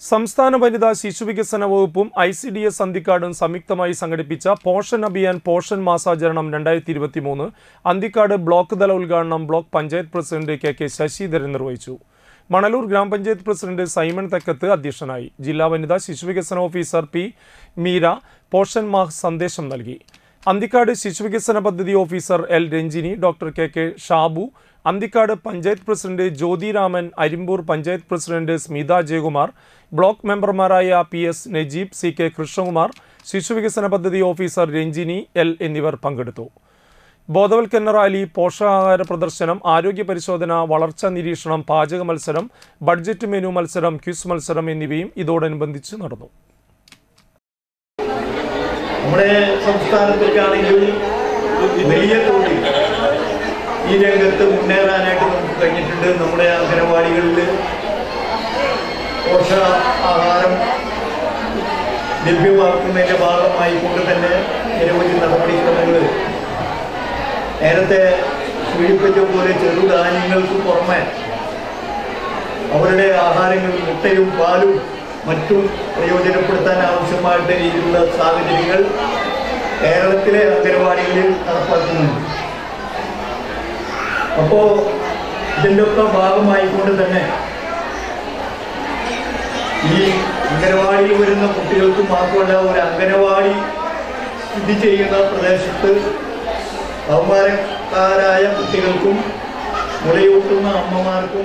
സംസ്ഥാന വനിതാ ശിശുവികസന വകുപ്പും ഐ സി ഡി എസ് അന്തിക്കാടും സംയുക്തമായി സംഘടിപ്പിച്ച പോഷൻ അഭിയാൻ പോഷൻ മാസാചരണം രണ്ടായിരത്തി ഇരുപത്തി മൂന്ന് അന്തിക്കാട് ബ്ലോക്ക് തല ഉദ്ഘാടനം block panchayat president K K Sasidharan നിർവഹിച്ചു മണലൂർ ഗ്രാമപഞ്ചായത്ത് പ്രസിഡന്റ് സൈമൺ തെക്കത്ത് അധ്യക്ഷനായി ജില്ലാ വനിതാ ശിശുവികസന ഓഫീസർ പി മീര പോഷൻ മാഹ് സന്ദേശം നൽകി അന്തിക്കാട് ശിശുവികസന പദ്ധതി officer L Ranjini doctor K K Shabu Anthikad panchayat president Jyothiraman Arimpur panchayat president Smitha Jayakumar block മെമ്പർമാരായ P S Najeeb C K Krishnakumar ശിശുവികസന പദ്ധതി ഓഫീസർ രഞ്ജിനി എൽ എന്നിവർ പങ്കെടുത്തു ബോധവൽക്കരണ റാലി പോഷകാഹാര പ്രദർശനം ആരോഗ്യ പരിശോധന വളർച്ചാ നിരീക്ഷണം പാചക മത്സരം ബഡ്ജറ്റ് മെനു മത്സരം ക്വിസ് മത്സരം എന്നിവയും ഇതോടനുബന്ധിച്ച് നടന്നു നമ്മുടെ സംസ്ഥാനത്തേക്കാണെങ്കിലും വലിയ തോതിൽ ഈ രംഗത്ത് മുന്നേറാനായിട്ട് നമുക്ക് കഴിഞ്ഞിട്ടുണ്ട് നമ്മുടെ അംഗനവാടികളിൽ പോഷകാഹാരം ലഭ്യമാക്കുന്നതിന്റെ ഭാഗമായി കൊണ്ട് തന്നെ നിരവധി നടപടിക്രമങ്ങൾ നേരത്തെ സൂചിപ്പിച്ച പോലെ ചെറുധാന്യങ്ങൾക്ക് പുറമെ അവരുടെ ആഹാരങ്ങൾ മുട്ടയും പാലും മറ്റും പ്രയോജനപ്പെടുത്താൻ ആവശ്യമായിട്ട് രീതിയിലുള്ള സാഹചര്യങ്ങൾ കേരളത്തിലെ അംഗനവാടികളിൽ നടപ്പാക്കുന്നുണ്ട് അപ്പോ ഇതിൻ്റെ ഒക്കെ ഭാഗമായിക്കൊണ്ട് തന്നെ ഈ അംഗനവാടിയിൽ വരുന്ന കുട്ടികൾക്ക് മാത്രമല്ല ഒരു അംഗനവാടി സ്ഥിതി ചെയ്യുന്ന പ്രദേശത്ത് ബഹുമാനക്കാരായ കുട്ടികൾക്കും മുലയൂട്ടുന്ന അമ്മമാർക്കും